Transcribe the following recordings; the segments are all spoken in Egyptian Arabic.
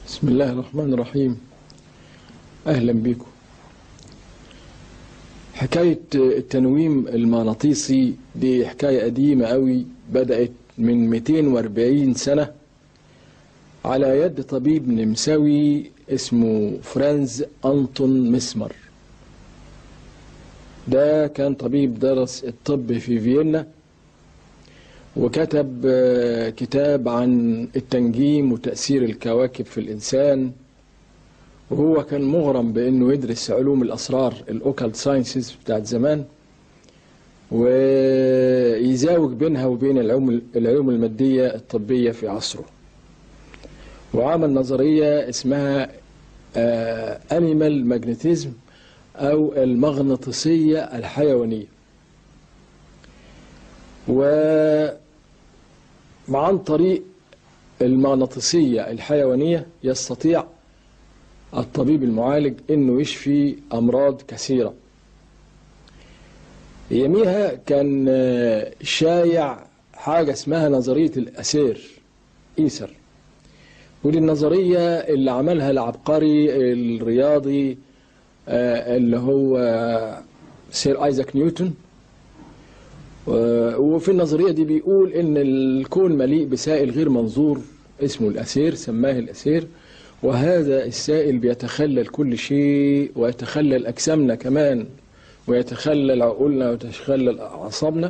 بسم الله الرحمن الرحيم أهلا بكم حكاية التنويم المغناطيسي دي حكاية قديمة قوي بدأت من 240 سنة على يد طبيب نمساوي اسمه فرانز أنطون مسمر ده كان طبيب درس الطب في فيينا وكتب كتاب عن التنجيم وتأثير الكواكب في الإنسان وهو كان مغرم بأنه يدرس علوم الأسرار الأوكال ساينسز بتاعت زمان ويزاوج بينها وبين العلوم العلوم المادية الطبية في عصره وعمل نظرية اسمها أنيمال ماجنتيزم أو المغناطيسية الحيوانية وعن طريق المغناطيسية الحيوانية يستطيع الطبيب المعالج انه يشفي امراض كثيرة يميها كان شايع حاجة اسمها نظرية الأسير إيسر ودي النظرية اللي عملها العبقري الرياضي اللي هو سير ايزاك نيوتن وفي النظرية دي بيقول إن الكون مليء بسائل غير منظور اسمه الأسير سماه الأسير وهذا السائل بيتخلل كل شيء ويتخلل أجسامنا كمان ويتخلل عقولنا ويتخلل أعصابنا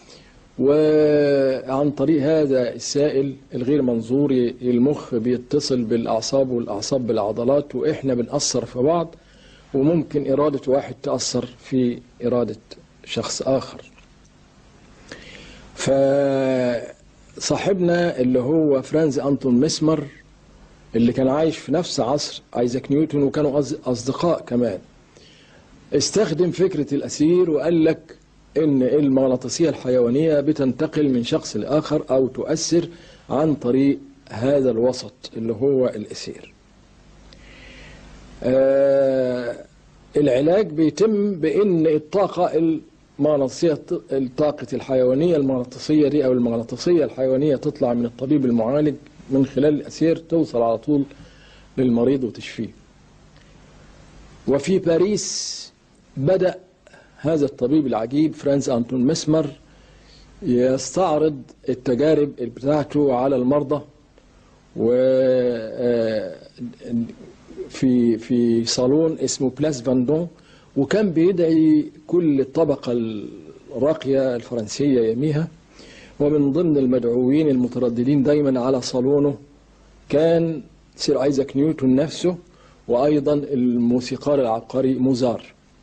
وعن طريق هذا السائل الغير منظور المخ بيتصل بالأعصاب والأعصاب بالعضلات وإحنا بنأثر في بعض وممكن إرادة واحد تأثر في إرادة شخص آخر فصاحبنا اللي هو فرانز أنطون مسمر اللي كان عايش في نفس عصر ايزاك نيوتن وكانوا أصدقاء كمان استخدم فكرة الأسير وقال لك إن المغناطيسية الحيوانية بتنتقل من شخص لآخر أو تؤثر عن طريق هذا الوسط اللي هو الأسير آه العلاج بيتم بإن الطاقة المغناطيسية الطاقة الحيوانية المغناطيسية دي أو المغناطيسية الحيوانية تطلع من الطبيب المعالج من خلال الأسير توصل على طول للمريض وتشفيه وفي باريس بدأ هذا الطبيب العجيب فرانز أنتون مسمر يستعرض التجارب بتاعته على المرضى و في في صالون اسمه بلاس فاندون وكان بيدعي كل الطبقة الراقية الفرنسية يميها ومن ضمن المدعوين المترددين دايما على صالونه كان سير ايزاك نيوتن نفسه وايضا الموسيقار العبقري موزار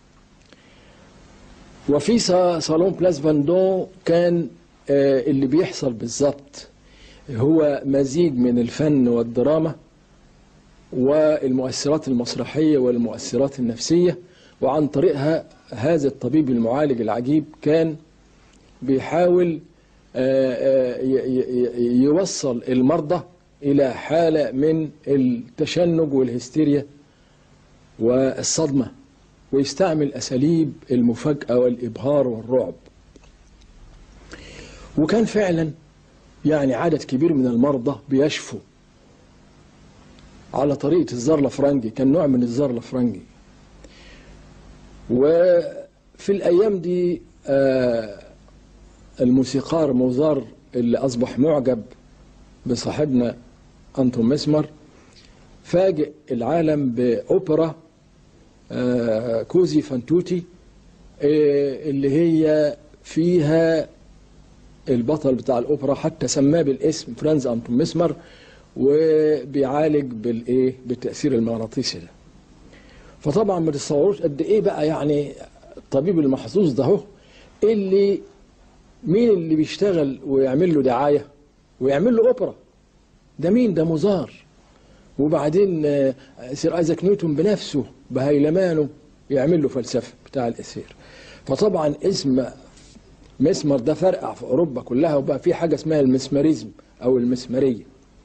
وفي صالون بلاس فاندون كان اللي بيحصل بالظبط هو مزيج من الفن والدراما والمؤثرات المسرحية والمؤثرات النفسية وعن طريقها هذا الطبيب المعالج العجيب كان بيحاول يوصل المرضى إلى حالة من التشنج والهستيريا والصدمة ويستعمل أساليب المفاجأة والإبهار والرعب وكان فعلا يعني عدد كبير من المرضى بيشفوا على طريقة الزار الفرنجي كان نوع من الزار الفرنجي وفي الأيام دي آه الموسيقار موزار اللي أصبح معجب بصاحبنا أنتون مسمر فاجئ العالم بأوبرا كوزي فانتوتي اللي هي فيها البطل بتاع الأوبرا حتى سماه بالاسم فرانز أنتون مسمر وبيعالج بالايه بالتأثير المغناطيسي ده فطبعا ما تتصوروش قد ايه بقى يعني الطبيب المحظوظ ده هو اللي مين اللي بيشتغل ويعمل له دعاية ويعمل له أوبرا ده مين ده مزار وبعدين سير ايزاك نيوتن بنفسه بهيلمانه يعمل له فلسفة بتاع الأسير فطبعا اسم مسمر ده فرقع في أوروبا كلها وبقى في حاجة اسمها المسمريزم أو المسمرية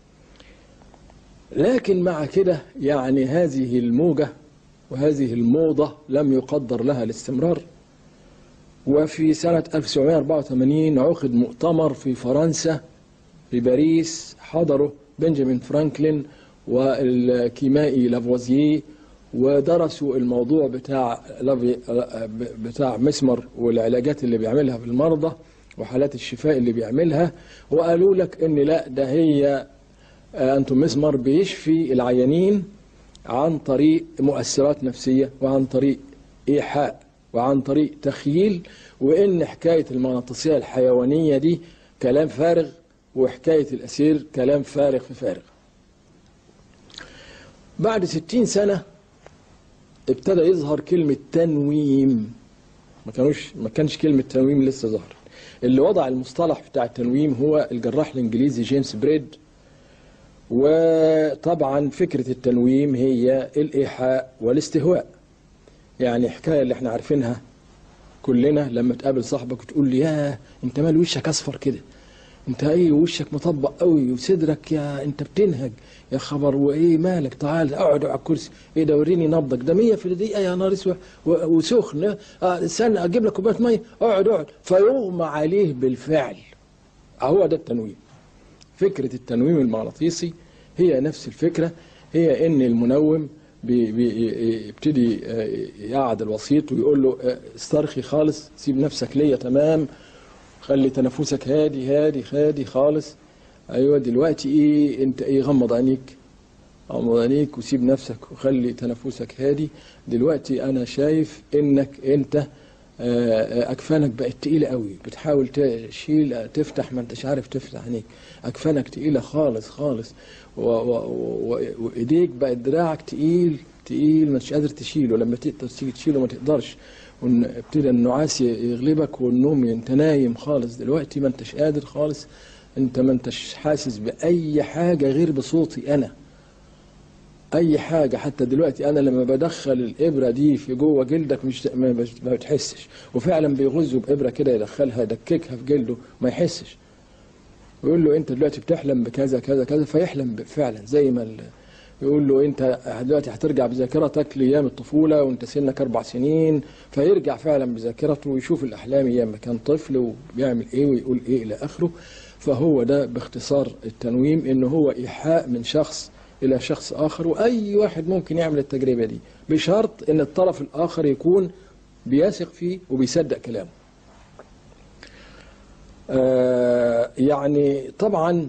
لكن مع كده يعني هذه الموجة وهذه الموضة لم يقدر لها الاستمرار وفي سنة 1984 عقد مؤتمر في فرنسا في باريس حضره بنجامين فرانكلين والكيمائي لافوازييه ودرسوا الموضوع بتاع لافي بتاع مسمر والعلاجات اللي بيعملها في المرضى وحالات الشفاء اللي بيعملها وقالوا لك ان لا ده هي انتم مسمر بيشفي العيانين عن طريق مؤثرات نفسيه وعن طريق ايحاء وعن طريق تخييل وان حكايه المغناطيسيه الحيوانيه دي كلام فارغ وحكايه الاسير كلام فارغ في فارغ. بعد ستين سنه ابتدى يظهر كلمه تنويم ما كانوش ما كانش كلمه تنويم لسه ظهرت. اللي وضع المصطلح بتاع التنويم هو الجراح الانجليزي جيمس بريد وطبعا فكره التنويم هي الايحاء والاستهواء. يعني حكايه اللي احنا عارفينها كلنا لما تقابل صاحبك وتقول له ياه انت مال وشك اصفر كده انت ايه وشك مطبق قوي وصدرك يا انت بتنهج يا خبر وايه مالك تعال اقعد على الكرسي ايه ده وريني نبضك ده 100 في الدقيقه يا نهار اسود و- وسخن اه استنى اجيب لك كوبايه ميه اقعد اقعد فيغمى عليه بالفعل هو ده التنويم فكره التنويم المغناطيسي هي نفس الفكره هي ان المنوم بي- بي- يبتدي آه، يقعد الوسيط ويقول له آه، استرخي خالص سيب نفسك ليا تمام خلي تنفسك هادي هادي هادي خالص ايوه دلوقتي ايه انت ايه غمض عينيك غمض عينيك وسيب نفسك وخلي تنفسك هادي دلوقتي انا شايف انك انت آه، آه، اكفانك بقت تقيله قوي بتحاول تشيل تفتح ما انتش عارف تفتح عينيك اكفانك تقيله خالص خالص و- و- و- وايديك بقت دراعك تقيل تقيل مش قادر تشيله لما تقدر تيجي تشيله ما تقدرش وإن ابتدى النعاس يغلبك والنوم انت نايم خالص دلوقتي ما انتش قادر خالص انت ما انتش حاسس باي حاجه غير بصوتي انا اي حاجه حتى دلوقتي انا لما بدخل الابره دي في جوه جلدك مش ما بش- ما بتحسش وفعلا بيغزوا بابره كده يدخلها يدككها في جلده ما يحسش ويقول له انت دلوقتي بتحلم بكذا كذا كذا فيحلم ب- فعلا زي ما ال- يقول له انت دلوقتي هترجع بذاكرتك لايام الطفوله وانت سنك اربع سنين فيرجع فعلا بذاكرته ويشوف الاحلام ايام ما كان طفل وبيعمل ايه ويقول ايه الى اخره فهو ده باختصار التنويم ان هو ايحاء من شخص الى شخص اخر واي واحد ممكن يعمل التجربه دي بشرط ان الطرف الاخر يكون بيثق فيه وبيصدق كلامه آه يعني طبعا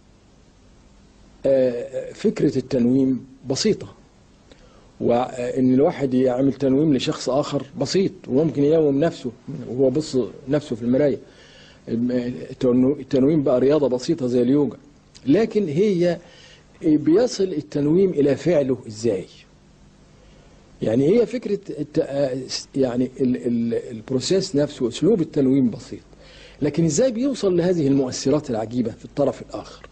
آه فكرة التنويم بسيطة وان الواحد يعمل تنويم لشخص اخر بسيط وممكن ينوم نفسه وهو بص نفسه في المرايه التنويم بقى رياضه بسيطه زي اليوجا لكن هي بيصل التنويم الى فعله ازاي يعني هي فكره الت- يعني ال- ال- البروسيس نفسه اسلوب التنويم بسيط لكن ازاي بيوصل لهذه المؤثرات العجيبه في الطرف الاخر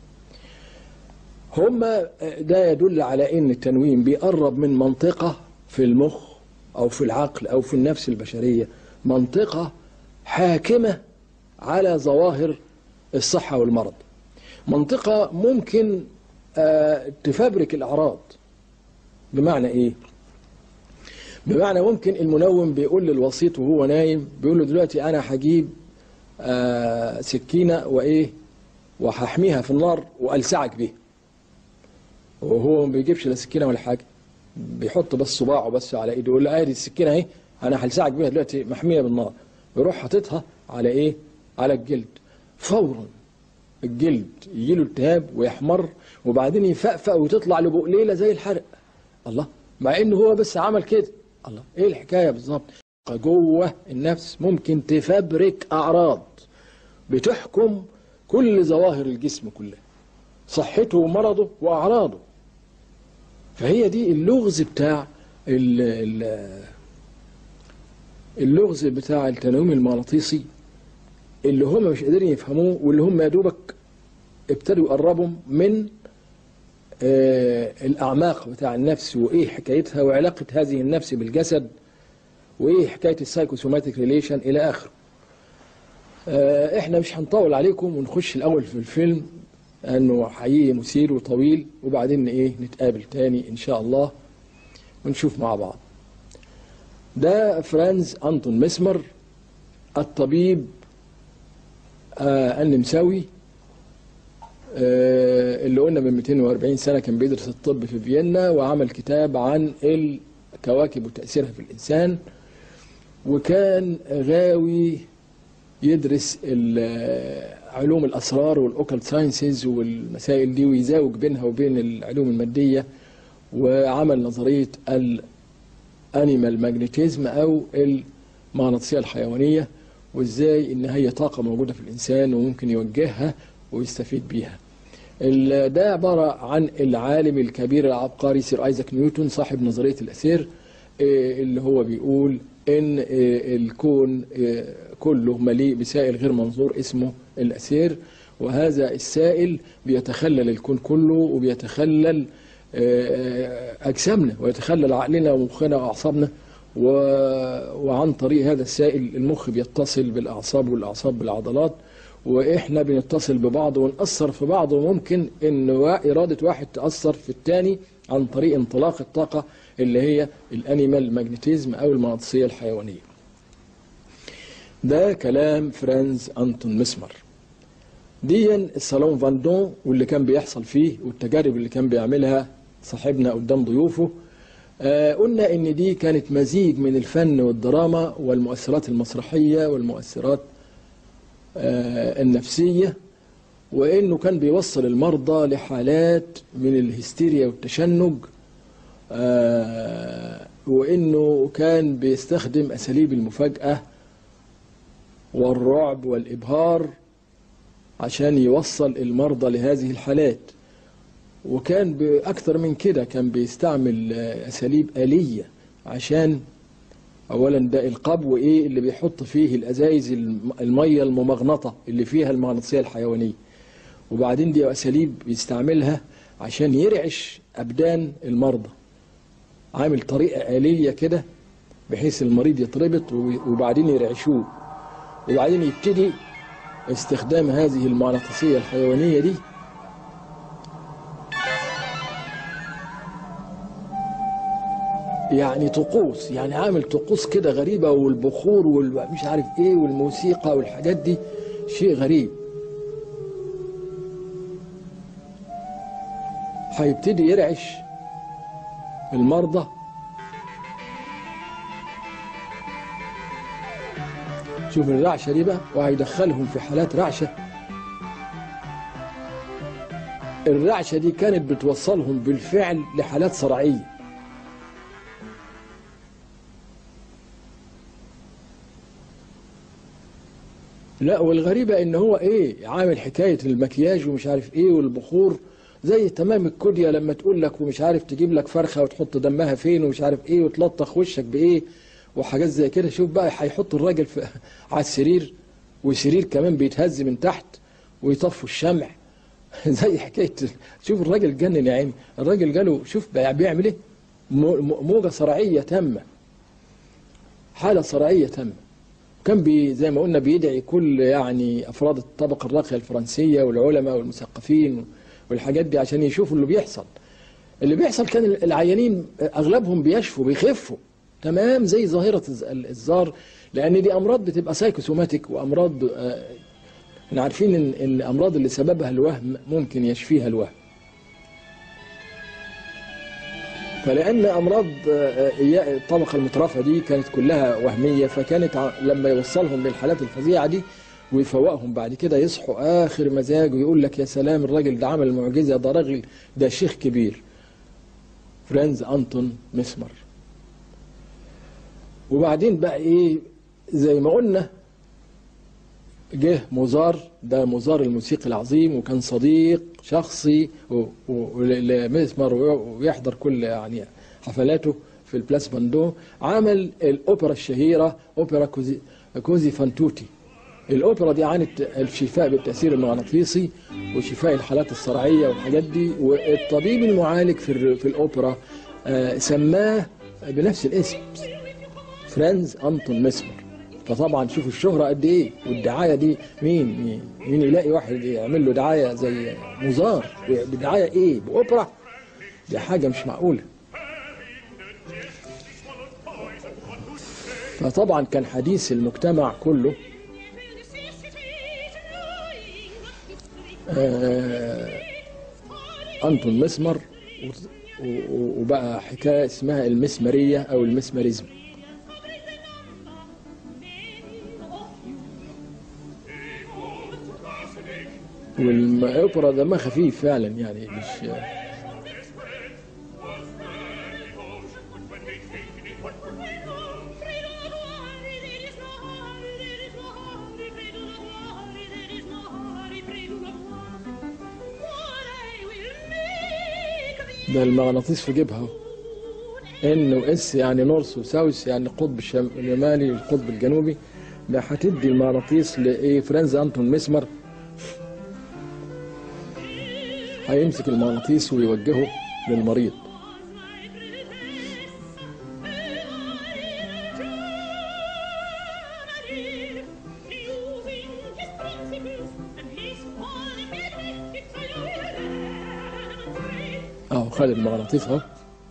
هما ده يدل على ان التنويم بيقرب من منطقه في المخ او في العقل او في النفس البشريه منطقه حاكمه على ظواهر الصحه والمرض منطقه ممكن آه، تفبرك الاعراض بمعنى ايه بمعنى ممكن المنوم بيقول للوسيط وهو نايم بيقول له دلوقتي انا هجيب آه، سكينه وايه وهحميها في النار والسعك بيها وهو ما بيجيبش لا سكينه ولا حاجه بيحط بس صباعه بس على ايده يقول له ادي السكينه اهي انا هلسعك بيها دلوقتي محميه بالنار يروح حاططها على ايه؟ على الجلد فورا الجلد يجي له التهاب ويحمر وبعدين يفقفق وتطلع له بقليله زي الحرق الله مع انه هو بس عمل كده الله ايه الحكايه بالظبط جوه النفس ممكن تفبرك اعراض بتحكم كل ظواهر الجسم كلها صحته ومرضه واعراضه فهي دي اللغز بتاع ال- ال- اللغز بتاع التنويم المغناطيسي اللي هم مش قادرين يفهموه واللي هم يا دوبك ابتدوا يقربوا من آه، الاعماق بتاع النفس وايه حكايتها وعلاقه هذه النفس بالجسد وايه حكايه السايكوسوماتيك ريليشن الى اخره. آه، احنا مش هنطول عليكم ونخش الاول في الفيلم انه حقيقي مثير وطويل وبعدين ايه نتقابل تاني ان شاء الله ونشوف مع بعض. ده فرانز انطون مسمر الطبيب آه النمساوي آه اللي قلنا من 240 سنة كان بيدرس الطب في فيينا وعمل كتاب عن الكواكب وتأثيرها في الإنسان وكان غاوي يدرس ال- علوم الأسرار والأوكل ساينسز والمسائل دي ويزاوج بينها وبين العلوم المادية وعمل نظرية الأنيمال ماجنتيزم أو المغناطيسية الحيوانية وإزاي إن هي طاقة موجودة في الإنسان وممكن يوجهها ويستفيد بيها ال- ده عبارة عن العالم الكبير العبقري سير ايزاك نيوتن صاحب نظرية الأثير إيه، اللي هو بيقول إن إيه، الكون إيه، كله مليء بسائل غير منظور اسمه الأثير وهذا السائل بيتخلل الكون كله وبيتخلل آه، أجسامنا ويتخلل عقلنا ومخنا وأعصابنا و... وعن طريق هذا السائل المخ بيتصل بالأعصاب والأعصاب بالعضلات وإحنا بنتصل ببعض ونأثر في بعض وممكن إن وا- إرادة واحد تأثر في الثاني عن طريق انطلاق الطاقة اللي هي الأنيمال ماجنتيزم أو المغناطيسية الحيوانية ده كلام فرانز أنتون مسمر ديا الصالون فاندون واللي كان بيحصل فيه والتجارب اللي كان بيعملها صاحبنا قدام ضيوفه آه قلنا ان دي كانت مزيج من الفن والدراما والمؤثرات المسرحية والمؤثرات آه النفسية وانه كان بيوصل المرضى لحالات من الهستيريا والتشنج آه وانه كان بيستخدم اساليب المفاجأة والرعب والابهار عشان يوصل المرضى لهذه الحالات وكان بأكثر من كده كان بيستعمل آه، أساليب آلية عشان أولا ده القبو إيه اللي بيحط فيه الأزايز الم- المية الممغنطة اللي فيها المغناطيسية الحيوانية وبعدين دي أساليب بيستعملها عشان يرعش أبدان المرضى عامل طريقة آلية كده بحيث المريض يتربط وب- وبعدين يرعشوه وبعدين يبتدي استخدام هذه المغناطيسية الحيوانية دي يعني طقوس يعني عامل طقوس كده غريبة والبخور والمش عارف ايه والموسيقى والحاجات دي شيء غريب هيبتدي يرعش المرضى شوف الرعشة دي بقى وهيدخلهم في حالات رعشة الرعشة دي كانت بتوصلهم بالفعل لحالات صرعية لا والغريبة ان هو ايه عامل حكاية المكياج ومش عارف ايه والبخور زي تمام الكوديا لما تقول لك ومش عارف تجيب لك فرخة وتحط دمها فين ومش عارف ايه وتلطخ وشك بايه وحاجات زي كده شوف بقى هيحط الراجل في على السرير وسرير كمان بيتهز من تحت ويطفوا الشمع زي حكاية شوف الراجل جنن يا عيني الراجل جاله شوف بقى بيعمل ايه مو- مو- موجة صرعية تامة حالة صرعية تامة كان بي زي ما قلنا بيدعي كل يعني افراد الطبقه الراقيه الفرنسيه والعلماء والمثقفين والحاجات دي عشان يشوفوا اللي بيحصل اللي بيحصل كان العيانين اغلبهم بيشفوا بيخفوا تمام زي ظاهره الز- الزار لان دي امراض بتبقى سايكوسوماتيك وامراض آه، احنا عارفين ان إن الامراض اللي سببها الوهم ممكن يشفيها الوهم فلأن أمراض آه، إياء الطبقة المترفة دي كانت كلها وهمية فكانت ع- لما يوصلهم للحالات الفظيعة دي ويفوقهم بعد كده يصحوا آخر مزاج ويقول لك يا سلام الراجل ده عمل معجزة ده راجل ده شيخ كبير فرانز أنتون مسمر وبعدين بقى إيه زي ما قلنا جه موزار ده موزار الموسيقي العظيم وكان صديق شخصي و- و- لمسمر ويحضر كل يعني حفلاته في البلاس باندو عمل الأوبرا الشهيرة أوبرا كوزي, كوزي فانتوتي الأوبرا دي عانت الشفاء بالتأثير المغناطيسي وشفاء الحالات الصرعية والحاجات دي والطبيب المعالج في, الر- في الأوبرا آه، سماه بنفس الاسم فرانز أنتون مسمر فطبعا شوف الشهرة قد ايه والدعاية دي مين مين يلاقي واحد يعمل له دعاية زي مزار بدعاية ايه بأوبرا دي حاجة مش معقولة فطبعا كان حديث المجتمع كله آه، أنتون مسمر و- و- وبقى حكاية اسمها المسمرية أو المسمريزم والأوبرا دمها خفيف فعلا يعني مش ده المغناطيس في جيبها ان واس يعني نورث وساوث يعني القطب الشم- الشمالي والقطب الجنوبي ده هتدي المغناطيس لايه فرانز انتون مسمر هيمسك المغناطيس ويوجهه للمريض اهو خد المغناطيس اهو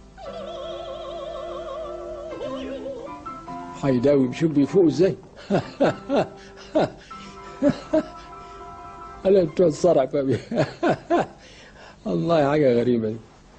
هيداوي بشوف بيفوق ازاي انا بتوع الصرع فبي والله حاجه غريبه دي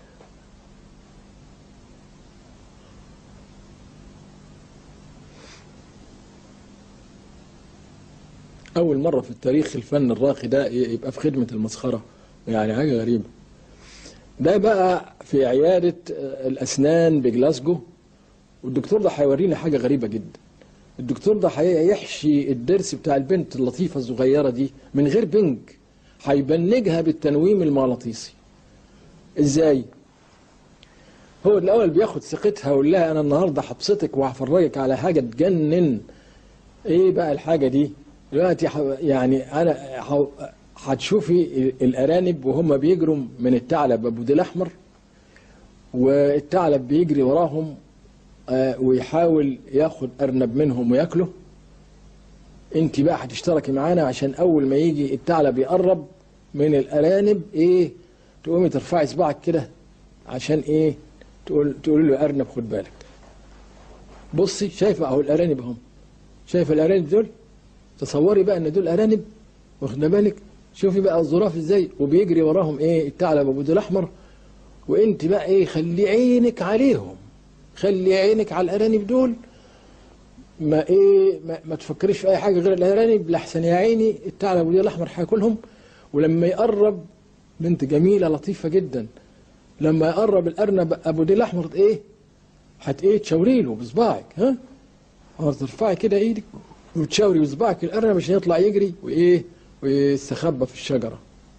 أول مرة في التاريخ الفن الراقي ده يبقى في خدمة المسخرة يعني حاجة غريبة ده بقى في عيادة الأسنان بجلاسجو والدكتور ده هيورينا حاجة غريبة جدا الدكتور ده هيحشي الضرس بتاع البنت اللطيفة الصغيرة دي من غير بنج هيبنجها بالتنويم المغناطيسي ازاي هو الاول بياخد ثقتها ويقول لها انا النهارده هبسطك وهفرجك على حاجه تجنن ايه بقى الحاجه دي دلوقتي ح- يعني انا ح- هتشوفي الارانب وهم بيجروا من الثعلب ابو ديل احمر والثعلب بيجري وراهم آه، ويحاول ياخد ارنب منهم وياكله انت بقى هتشتركي معانا عشان اول ما يجي الثعلب يقرب من الارانب ايه تقومي ترفعي صباعك كده عشان ايه تقول تقول له ارنب خد بالك بصي شايفه اهو الارانب اهم شايفه الارانب دول تصوري بقى ان دول ارانب واخده بالك شوفي بقى الظراف ازاي وبيجري وراهم ايه الثعلب ابو ديل احمر وانت بقى ايه خلي عينك عليهم خلي عينك على الارانب دول ما ايه ما, ما تفكريش في اي حاجه غير الارانب لحسن يا عيني الثعلب ابو ديل الاحمر هياكلهم ولما يقرب بنت جميله لطيفه جدا لما يقرب الارنب ابو ديل الاحمر ايه هت ايه تشاوري له بصباعك ها هترفعي كده ايدك وتشاوري بصباعك الارنب عشان يطلع يجري وايه ويستخبى في الشجره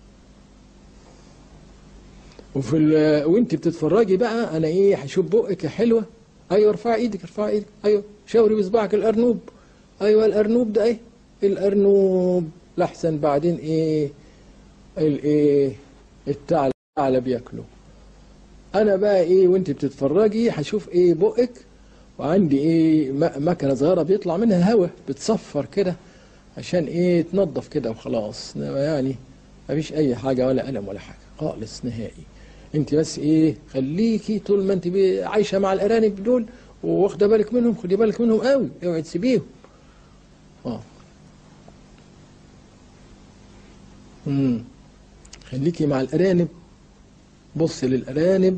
وفي ال- وانت بتتفرجي بقى انا ايه هشوف بقك يا حلوه ايوه ارفعي ايدك ارفعي ايدك ايوه شاوري بصباعك الارنوب ايوه الارنوب ده ايه الارنوب لحسن بعدين ايه الايه الثعلب الثعلب ياكله انا بقى ايه وانت بتتفرجي هشوف ايه بقك وعندي ايه م- مكنه صغيره بيطلع منها هواء بتصفر كده عشان ايه تنظف كده وخلاص إنما يعني مفيش اي حاجه ولا الم ولا حاجه خالص نهائي انت بس ايه خليكي طول ما انت بي- عايشه مع الارانب دول واخده بالك منهم خدي بالك منهم قوي اوعي تسيبيهم اه امم خليكي مع الارانب بصي للارانب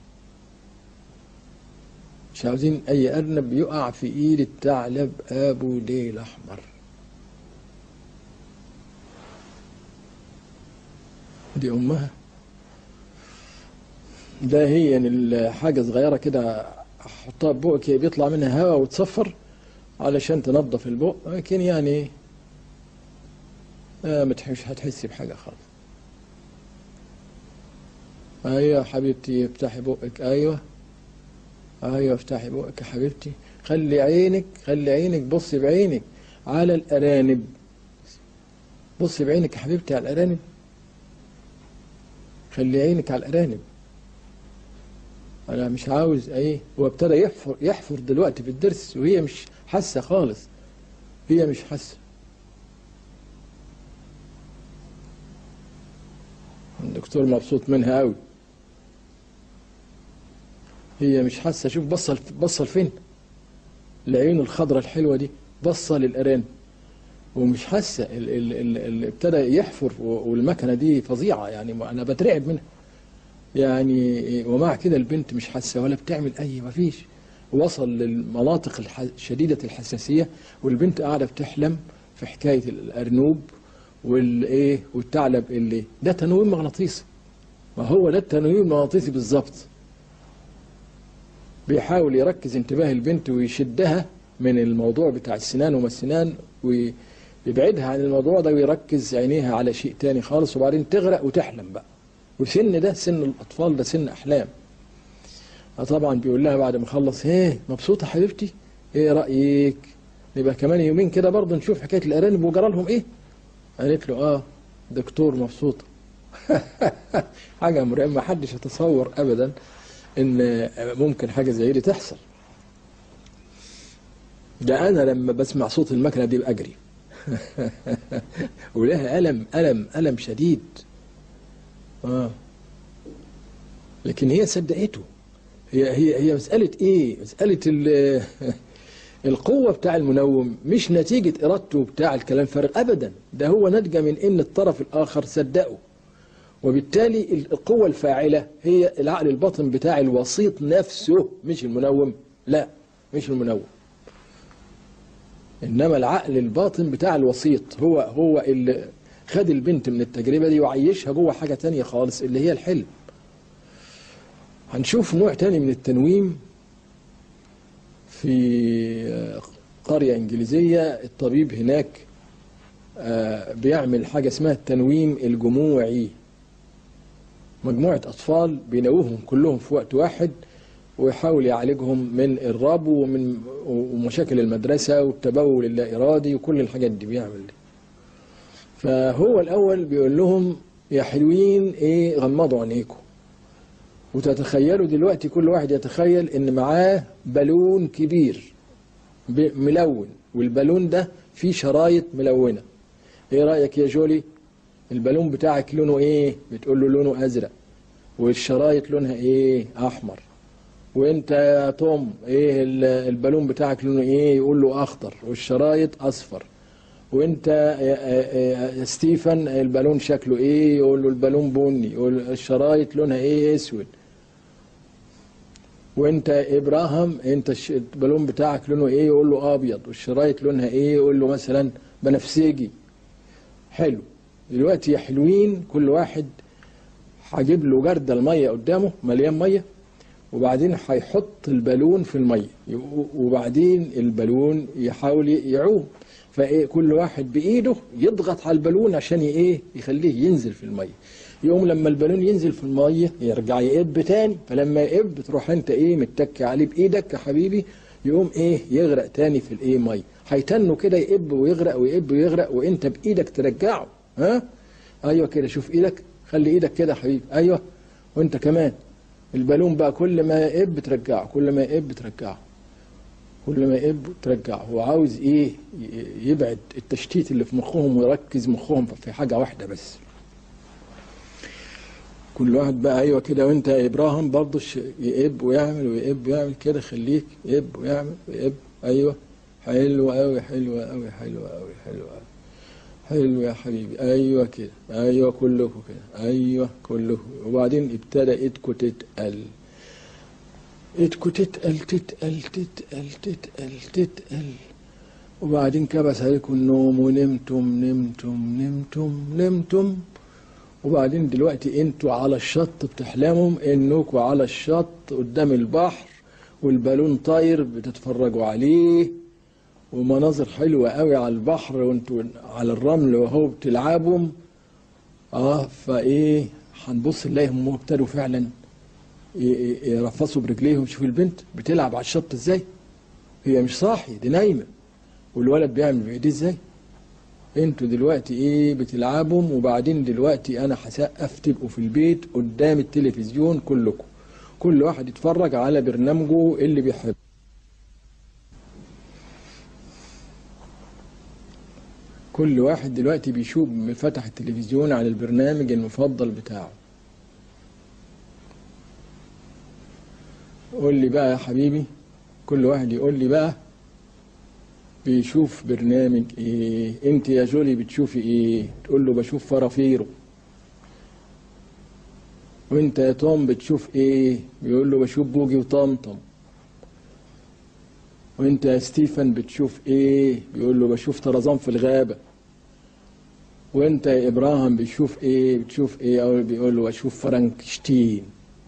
مش عاوزين اي ارنب يقع في ايد الثعلب ابو ليل احمر دي امها ده هي يعني الحاجه صغيره كده احطها في بقك بيطلع منها هواء وتصفر علشان تنظف البق لكن يعني آه ما تحس هتحسي بحاجه خالص ايوه حبيبتي افتحي بقك ايوه ايوه افتحي بقك يا حبيبتي خلي عينك خلي عينك بصي بعينك على الارانب بصي بعينك يا حبيبتي على الارانب خلي عينك على الارانب انا مش عاوز ايه هو ابتدى يحفر يحفر دلوقتي في الضرس وهي مش حاسه خالص هي مش حاسه الدكتور مبسوط منها قوي هي مش حاسه شوف بصل بصل فين العيون الخضراء الحلوه دي بصه للارانب ومش حاسه ال- ال- ال- ال- ابتدى يحفر و- والمكنه دي فظيعه يعني ما- انا بترعب منها يعني ومع كده البنت مش حاسه ولا بتعمل اي ما فيش وصل للمناطق الح... شديده الحساسيه والبنت قاعده بتحلم في حكايه الارنوب والايه والثعلب اللي ده تنويم مغناطيسي ما هو ده التنويم المغناطيسي بالظبط بيحاول يركز انتباه البنت ويشدها من الموضوع بتاع السنان وما السنان ويبعدها عن الموضوع ده ويركز عينيها على شيء تاني خالص وبعدين تغرق وتحلم بقى وسن ده سن الأطفال ده سن أحلام طبعا بيقول لها بعد ما خلص ايه مبسوطة حبيبتي ايه رأيك نبقى كمان يومين كده برضه نشوف حكاية الأرانب وجرى لهم ايه قالت له اه دكتور مبسوطة حاجة مرعبة ما حدش يتصور أبدا إن ممكن حاجة زي دي تحصل ده أنا لما بسمع صوت المكنة دي بأجري ولها ألم ألم ألم شديد آه لكن هي صدقته هي هي هي مسألة إيه؟ مسألة القوة بتاع المنوم مش نتيجة إرادته بتاع الكلام فارغ أبدا ده هو ناتجة من إن الطرف الآخر صدقه وبالتالي القوة الفاعلة هي العقل الباطن بتاع الوسيط نفسه مش المنوم لا مش المنوم إنما العقل الباطن بتاع الوسيط هو هو اللي خد البنت من التجربة دي وعيشها جوه حاجة تانية خالص اللي هي الحلم هنشوف نوع تاني من التنويم في قرية إنجليزية الطبيب هناك بيعمل حاجة اسمها التنويم الجموعي مجموعة أطفال بينوهم كلهم في وقت واحد ويحاول يعالجهم من الربو ومن ومشاكل المدرسة والتبول اللا إرادي وكل الحاجات دي بيعمل دي فهو الأول بيقول لهم يا حلوين إيه غمضوا عينيكم وتتخيلوا دلوقتي كل واحد يتخيل إن معاه بالون كبير ملون والبالون ده فيه شرايط ملونة إيه رأيك يا جولي البالون بتاعك لونه إيه بتقول له لونه أزرق والشرايط لونها إيه أحمر وانت يا توم ايه البالون بتاعك لونه ايه يقول له اخضر والشرايط اصفر وانت يا ستيفن البالون شكله ايه يقول له البالون بني يقول الشرايط لونها ايه اسود وانت ابراهيم انت البالون بتاعك لونه ايه يقول له ابيض والشرايط لونها ايه يقول له مثلا بنفسجي حلو دلوقتي يا حلوين كل واحد هجيب له جردل الميه قدامه مليان ميه وبعدين هيحط البالون في الميه وبعدين البالون يحاول يعوم فايه كل واحد بايده يضغط على البالون عشان ايه يخليه ينزل في الميه يقوم لما البالون ينزل في الميه يرجع يقب تاني فلما يقب تروح انت ايه متكي عليه بايدك يا حبيبي يقوم ايه يغرق تاني في الايه ميه هيتنوا كده يقب ويغرق ويقب ويغرق وانت بايدك ترجعه ها ايوه كده شوف ايدك خلي ايدك كده يا حبيبي ايوه وانت كمان البالون بقى كل ما يقب ترجعه كل ما يقب ترجعه كل ما يقب ترجعه هو عاوز ايه يبعد التشتيت اللي في مخهم ويركز مخهم في حاجه واحده بس كل واحد بقى ايوه كده وانت يا ابراهيم برضه يقب ويعمل ويقب ويعمل كده خليك يقب ويعمل ويقب ايوه حلو قوي حلو قوي حلو قوي حلو قوي حلو يا حبيبي ايوه كده ايوه كلكم كده ايوه كلكم وبعدين ابتدى ايدكم تتقل ايدكم تتقل تتقل تتقل تتقل تتقل وبعدين كبس عليكم النوم ونمتم نمتم نمتم نمتم وبعدين دلوقتي انتوا على الشط بتحلموا انكم على الشط قدام البحر والبالون طاير بتتفرجوا عليه ومناظر حلوة قوي على البحر وانتوا على الرمل وهو بتلعبهم اه فايه هنبص نلاقيهم ابتدوا فعلا يرفصوا برجليهم شوف البنت بتلعب على الشط ازاي هي مش صاحية دي نايمة والولد بيعمل بايديه ازاي انتوا دلوقتي ايه بتلعبهم وبعدين دلوقتي انا هسقف تبقوا في البيت قدام التلفزيون كلكم كل واحد يتفرج على برنامجه اللي بيحبه كل واحد دلوقتي بيشوف فتح التلفزيون على البرنامج المفضل بتاعه قول لي بقى يا حبيبي كل واحد يقول لي بقى بيشوف برنامج ايه انت يا جولي بتشوفي ايه تقول له بشوف فرافيرو وانت يا توم بتشوف ايه بيقول له بشوف بوجي وطمطم وانت يا ستيفن بتشوف ايه بيقول له بشوف طرزان في الغابة وانت يا ابراهيم بتشوف ايه بتشوف ايه او بيقول له بشوف فرانكشتين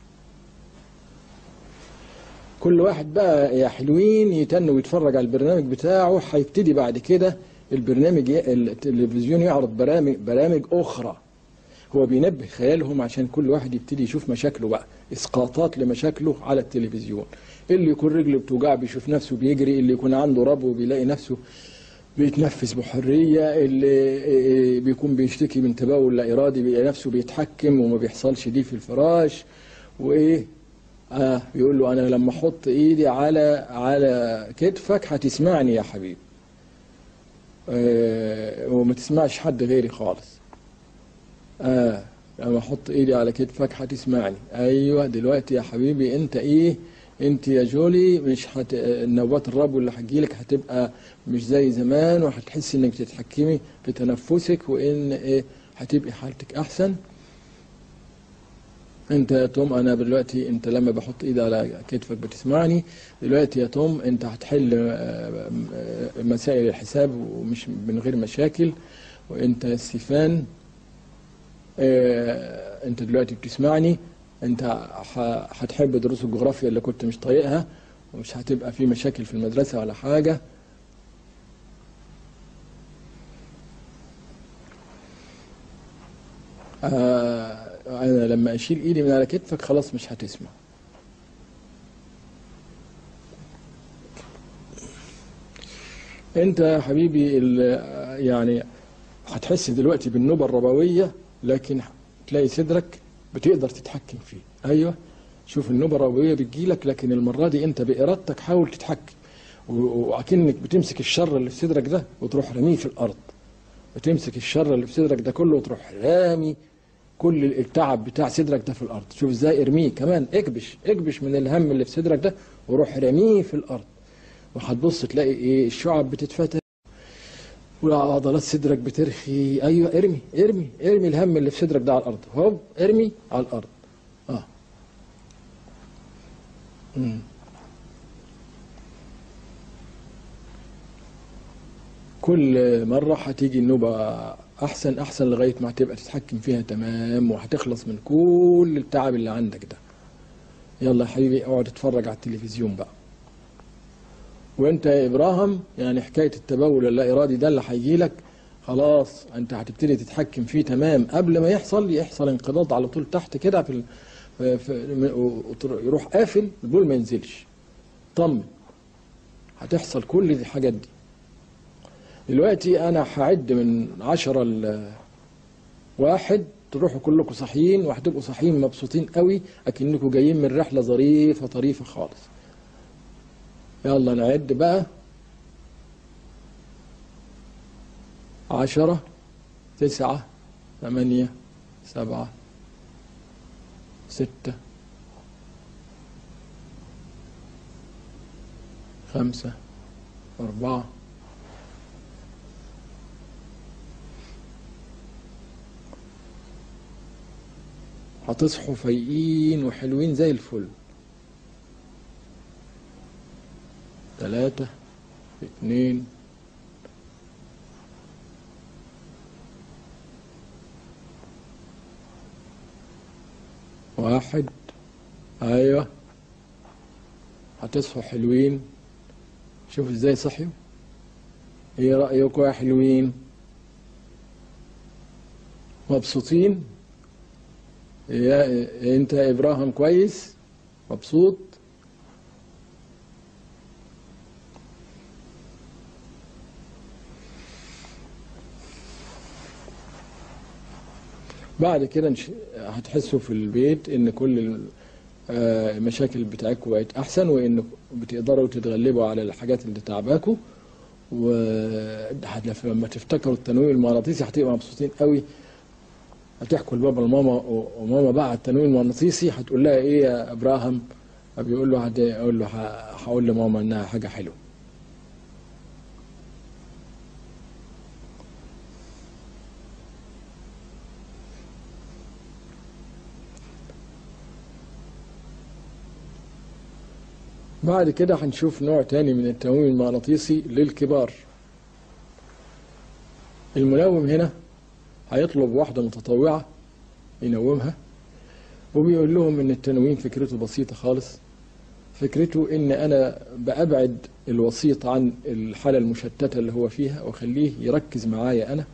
كل واحد بقى يا حلوين يتن ويتفرج على البرنامج بتاعه هيبتدي بعد كده البرنامج ي- التلفزيون يعرض برامج برامج اخرى هو بينبه خيالهم عشان كل واحد يبتدي يشوف مشاكله بقى اسقاطات لمشاكله على التلفزيون اللي يكون رجله بتوجع بيشوف نفسه بيجري اللي يكون عنده ربو بيلاقي نفسه بيتنفس بحرية اللي بيكون بيشتكي من تبول لا إرادي بيلاقي نفسه بيتحكم وما بيحصلش دي في الفراش وإيه آه بيقول له أنا لما أحط إيدي على على كتفك هتسمعني يا حبيبي آه وما تسمعش حد غيري خالص آه لما احط ايدي على كتفك هتسمعني ايوه دلوقتي يا حبيبي انت ايه انت يا جولي مش هت... نوبات الربو اللي هتجيلك هتبقى مش زي زمان وهتحسي انك بتتحكمي في تنفسك وان ايه هتبقي حالتك احسن انت يا توم انا دلوقتي انت لما بحط ايدي على كتفك بتسمعني دلوقتي يا توم انت هتحل آه، آه، مسائل الحساب ومش من غير مشاكل وانت يا ستيفان آه، انت دلوقتي بتسمعني انت ح- هتحب دروس الجغرافيا اللي كنت مش طايقها ومش هتبقى في مشاكل في المدرسة ولا حاجة آه، انا لما اشيل ايدي من على كتفك خلاص مش هتسمع انت يا حبيبي ال- يعني هتحس دلوقتي بالنوبة الربوية لكن تلاقي صدرك بتقدر تتحكم فيه ايوه شوف النوبة الربوية بتجيلك لكن المرة دي انت بإرادتك حاول تتحكم و- وأكنك بتمسك الشر اللي في صدرك ده وتروح رميه في الأرض بتمسك الشر اللي في صدرك ده كله وتروح رامي كل التعب بتاع صدرك ده في الأرض شوف ازاي ارميه كمان اكبش اكبش من الهم اللي في صدرك ده وروح رميه في الأرض وهتبص تلاقي ايه الشعب بتتفتح وعضلات صدرك بترخي ايوه ارمي ارمي ارمي الهم اللي في صدرك ده على الارض هوب ارمي على الارض اه مم. كل مرة هتيجي النوبة أحسن أحسن لغاية ما هتبقى تتحكم فيها تمام وهتخلص من كل التعب اللي عندك ده يلا يا حبيبي اقعد اتفرج على التلفزيون بقى وانت يا ابراهيم يعني حكايه التبول اللا ارادي ده اللي هيجي لك خلاص انت هتبتدي تتحكم فيه تمام قبل ما يحصل يحصل انقباض على طول تحت كده في, ال... في... في... وتر- يروح قافل البول ما ينزلش طمن هتحصل كل دي الحاجات دي دلوقتي انا هعد من عشرة ل واحد تروحوا كلكم صاحيين وهتبقوا صاحيين مبسوطين قوي اكنكم جايين من رحله ظريفه طريفه خالص يلا نعد بقى عشرة تسعة ثمانية سبعة ستة خمسة أربعة هتصحوا فايقين وحلوين زي الفل ثلاثة اتنين واحد ايوه هتصحوا حلوين شوف ازاي صحيوا ايه رأيكم يا حلوين مبسوطين يا انت يا ابراهيم كويس مبسوط بعد كده نش- هتحسوا في البيت ان كل ال- آه، المشاكل بتاعتكم بقت احسن وان بتقدروا تتغلبوا على الحاجات اللي تعباكوا ولما تفتكروا التنويم المغناطيسي هتبقوا مبسوطين قوي هتحكوا لبابا وماما وماما بقى على التنويم المغناطيسي هتقول لها ايه يا ابراهيم بيقول له هقول له ه- هقول لماما انها حاجه حلوه بعد كده هنشوف نوع تاني من التنويم المغناطيسي للكبار المنوم هنا هيطلب واحدة متطوعة ينومها وبيقول لهم ان التنويم فكرته بسيطة خالص فكرته ان انا بأبعد الوسيط عن الحالة المشتتة اللي هو فيها واخليه يركز معايا انا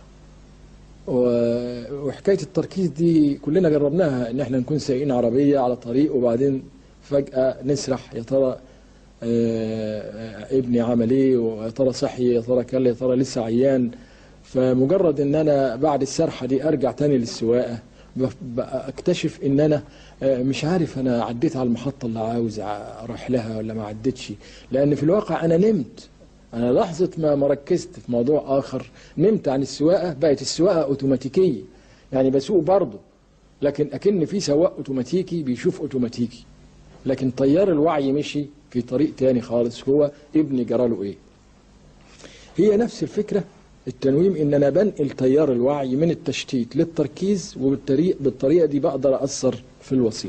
و- وحكاية التركيز دي كلنا جربناها ان احنا نكون سايقين عربية على طريق وبعدين فجأة نسرح يا ترى آه، ابني عمل ايه ويا ترى صحي يا ترى كل يا ترى لسه عيان فمجرد ان انا بعد السرحه دي ارجع تاني للسواقه ب- بكتشف ان انا آه، مش عارف انا عديت على المحطه اللي عاوز اروح لها ولا ما عدتش لان في الواقع انا نمت انا لحظه ما ما ركزت في موضوع اخر نمت عن السواقه بقت السواقه اوتوماتيكيه يعني بسوق برضه لكن اكن في سواق اوتوماتيكي بيشوف اوتوماتيكي لكن طيار الوعي مشي في طريق تاني خالص هو ابني جراله ايه هي نفس الفكرة التنويم ان انا بنقل تيار الوعي من التشتيت للتركيز وبالطريقة بالطريقة دي بقدر اثر في الوسيط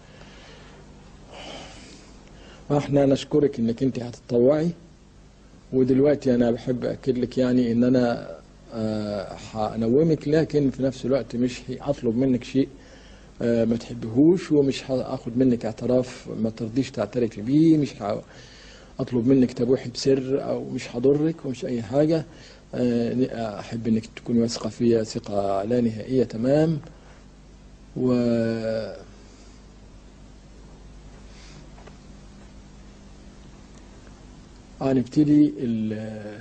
احنا نشكرك انك انت هتتطوعي ودلوقتي انا بحب اكد لك يعني ان انا آه، هنومك لكن في نفس الوقت مش هطلب منك شيء آه، ما تحبهوش ومش هاخد منك اعتراف ما ترضيش تعترفي بيه مش ه- اطلب منك تبوحي بسر او مش هضرك ومش اي حاجه آه، احب انك تكوني واثقه فيا ثقه لا نهائيه تمام و هنبتدي ال-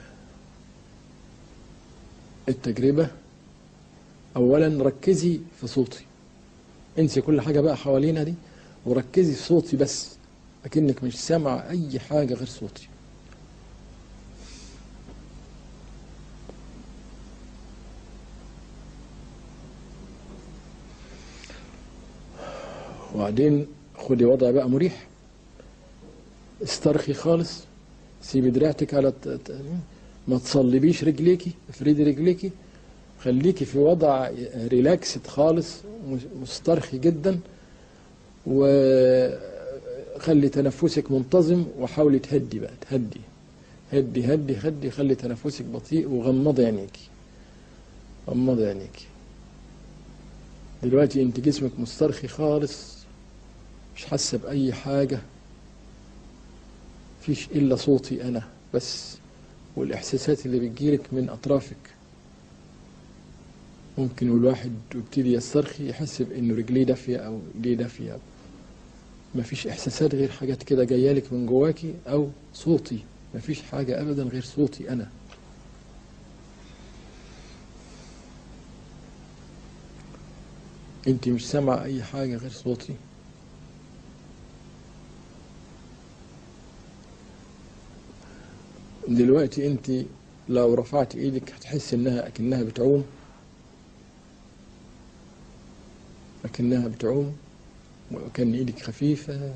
التجربه اولا ركزي في صوتي انسي كل حاجه بقى حوالينا دي وركزي في صوتي بس اكنك مش سامع اي حاجه غير صوتي وبعدين خدي وضع بقى مريح استرخي خالص سيبي دراعتك على الت- ت- ما تصلبيش رجليكي افردي رجليكي خليكي في وضع ريلاكسد خالص مسترخي جدا وخلي تنفسك منتظم وحاولي تهدي بقى تهدي هدي هدي هدي خلي تنفسك بطيء وغمضي عينيكي غمضي عينيكي دلوقتي انت جسمك مسترخي خالص مش حاسه باي حاجه مفيش الا صوتي انا بس والاحساسات اللي بتجيلك من اطرافك ممكن الواحد يبتدي يسترخي يحس بانه رجليه دافيه او ايديه دافيه مفيش احساسات غير حاجات كده جايالك من جواكي او صوتي مفيش حاجه ابدا غير صوتي انا انت مش سامعه اي حاجه غير صوتي دلوقتي انت لو رفعت ايدك هتحس انها اكنها بتعوم اكنها بتعوم وكان ايدك خفيفه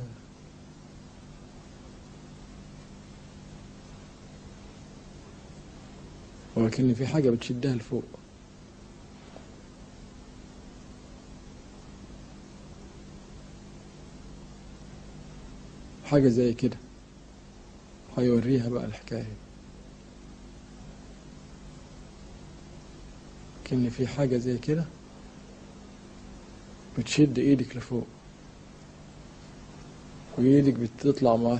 ولكن في حاجه بتشدها لفوق حاجه زي كده هيوريها بقى الحكايه كان في حاجه زي كده بتشد ايدك لفوق وايدك بتطلع معاه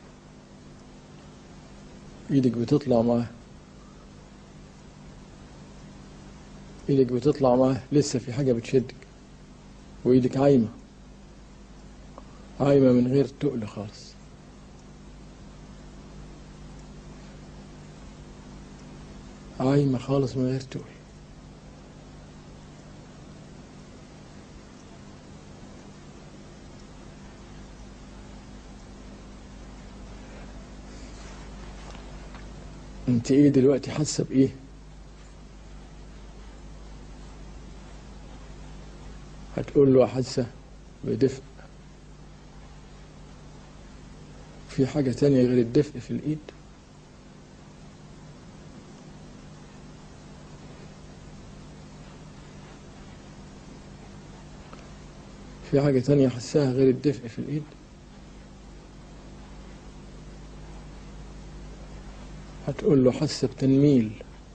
ايدك بتطلع معاه ايدك بتطلع معاه لسه في حاجة بتشدك وايدك عايمة عايمة من غير تقل خالص عايمة خالص من غير تقل انت ايه دلوقتي حاسه بايه هتقول له حاسه بدفء في حاجه تانية غير الدفء في الايد في حاجه تانية حساها غير الدفء في الايد هتقول له حس بتنميل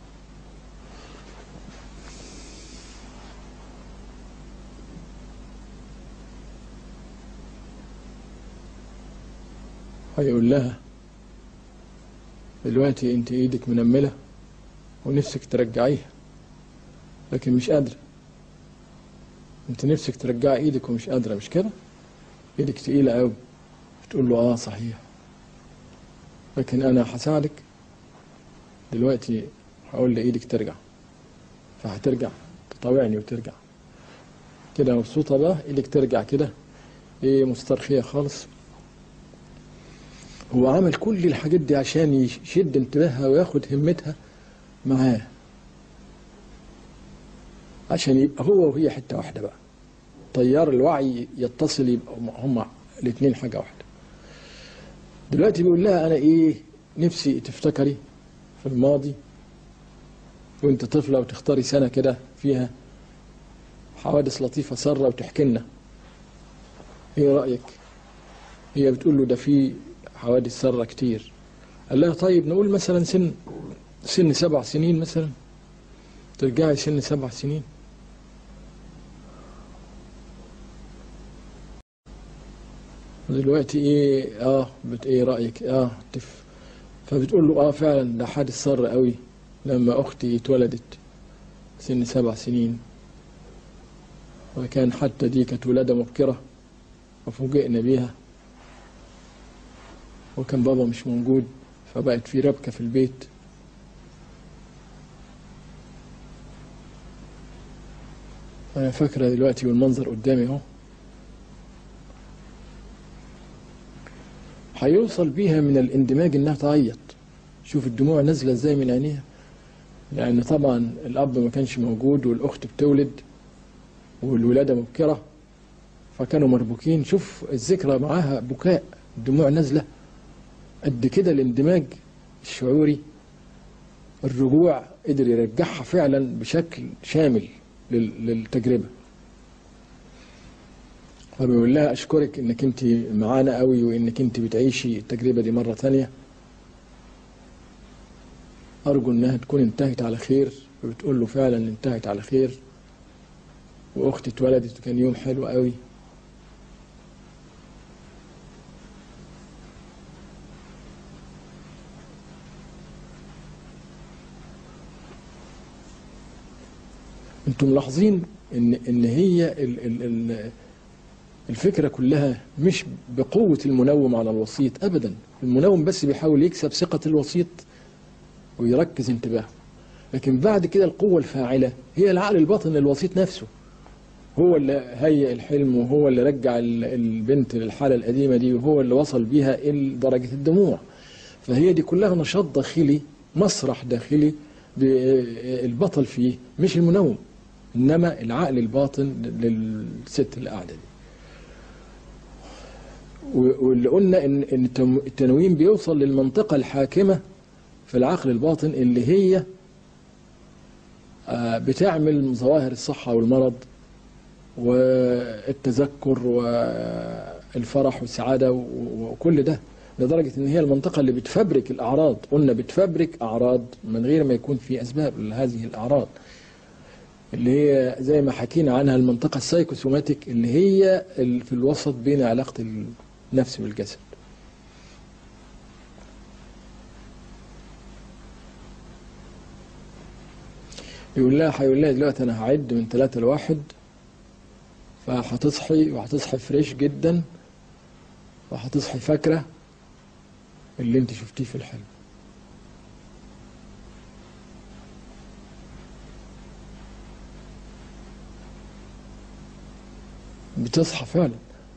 هيقول لها دلوقتي انت ايدك منملة ونفسك ترجعيها لكن مش قادرة انت نفسك ترجعي ايدك ومش قادرة مش كده ايدك تقيلة قوي تقول له اه صحيح لكن انا هساعدك دلوقتي هقول لايدك ترجع فهترجع تطاوعني وترجع كده مبسوطة بقى ايدك ترجع كده ايه مسترخية خالص هو عمل كل الحاجات دي عشان يشد انتباهها وياخد همتها معاه عشان يبقى هو وهي حتة واحدة بقى طيار الوعي يتصل يبقى هما الاثنين حاجة واحدة دلوقتي بيقول لها أنا إيه نفسي تفتكري في الماضي وانت طفلة وتختاري سنة كده فيها حوادث لطيفة سارة وتحكي لنا ايه رأيك هي بتقول له ده في حوادث سارة كتير قال لها طيب نقول مثلا سن سن سبع سنين مثلا ترجعي سن سبع سنين دلوقتي ايه اه بت ايه رايك اه تف فبتقول له اه فعلا ده حادث سر قوي لما اختي اتولدت سن سبع سنين وكان حتى دي كانت ولاده مبكره وفوجئنا بيها وكان بابا مش موجود فبقت في ربكه في البيت انا فاكره دلوقتي والمنظر قدامي اهو هيوصل بيها من الاندماج انها تعيط شوف الدموع نازله ازاي من عينيها لان طبعا الاب ما كانش موجود والاخت بتولد والولاده مبكره فكانوا مربوكين شوف الذكرى معاها بكاء الدموع نازله قد كده الاندماج الشعوري الرجوع قدر يرجعها فعلا بشكل شامل للتجربه فبيقول لها اشكرك انك انت معانا قوي وانك انت بتعيشي التجربه دي مره ثانيه ارجو انها تكون انتهت على خير فبتقول له فعلا انتهت على خير واختي اتولدت وكان يوم حلو قوي انتم ملاحظين ان ان هي ال ال ال الفكرة كلها مش بقوة المنوم على الوسيط أبدا المنوم بس بيحاول يكسب ثقة الوسيط ويركز انتباهه لكن بعد كده القوة الفاعلة هي العقل الباطن للوسيط نفسه هو اللي هيئ الحلم وهو اللي رجع البنت للحالة القديمة دي وهو اللي وصل بيها إلى درجة الدموع فهي دي كلها نشاط داخلي مسرح داخلي البطل فيه مش المنوم إنما العقل الباطن للست اللي قاعدة دي واللي قلنا ان ان التنويم بيوصل للمنطقه الحاكمه في العقل الباطن اللي هي بتعمل ظواهر الصحه والمرض والتذكر والفرح والسعاده وكل ده لدرجه ان هي المنطقه اللي بتفبرك الاعراض قلنا بتفبرك اعراض من غير ما يكون في اسباب لهذه الاعراض اللي هي زي ما حكينا عنها المنطقه السايكوسوماتيك اللي هي في الوسط بين علاقه النفس والجسد يقول لها هيقول لها دلوقتي انا هعد من ثلاثة لواحد فهتصحي وهتصحي فريش جدا وهتصحي فاكرة اللي انت شفتيه في الحلم بتصحى فعلا